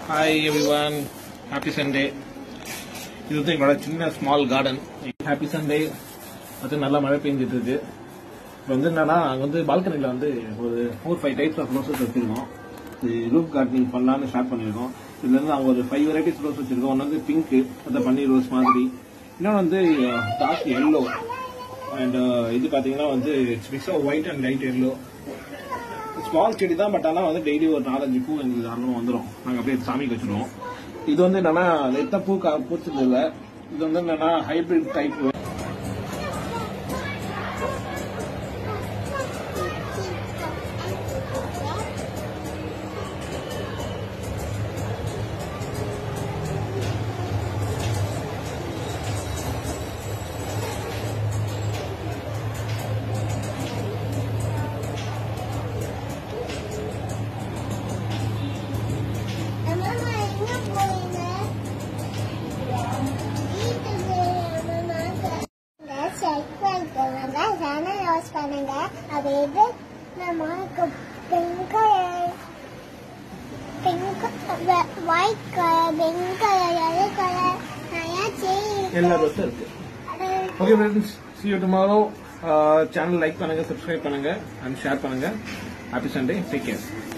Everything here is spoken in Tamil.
ஹாய் எவ்ரிவன் ஹாப்பி சண்டே இது வந்து எங்களோட சின்ன ஸ்மால் கார்டன் ஹாப்பி சண்டே அது நல்லா மழை பெஞ்சிட்டு இருக்கு இப்போ வந்து என்னன்னா அங்கே வந்து பால்கனியில் வந்து ஒரு four five types of roses வச்சிருக்கோம் இது ரூப் கார்டனிங் பண்ணலாம்னு ஸ்டார்ட் பண்ணியிருக்கோம் இதுல இருந்து அவங்க ஒரு ஃபைவ் வெரைட்டிஸ் ரோஸ் வச்சிருக்கோம் ஒன்று வந்து பிங்க் அந்த பன்னீர் ரோஸ் மாதிரி இன்னொன்று வந்து டார்க் எல்லோ அண்ட் இது பார்த்தீங்கன்னா வந்து it's mix of white and light yellow small செடி தான் பட் ஆனால் வந்து டெய்லி ஒரு நாலஞ்சு பூ எங்களுக்கு தாராளமாக வந்துடும் நாங்கள் அப்படியே சாமிக்கு வச்சிருவோம் இது வந்து என்னன்னா லைட்டாக பூ கா பூச்சது இல்லை இது வந்து என்னன்னா ஹைபிரிட் டைப் அம்மா எங்க போறீங்க வீட்டுக்கு அம்மா செக் பண்ணுங்க சேனல் யூஸ் பண்ணுங்க அது எது நமக்கு pink colour pink white colour pink colour yellow colour நிறைய செடி எல்லா ரோஸும் இருக்கு okay friends see you tomorrow channel like பண்ணுங்க சப்ஸ்கிரைப் பண்ணுங்க அண்ட் ஷேர் பண்ணுங்க ஹாப்பி சண்டே டேக் கேர்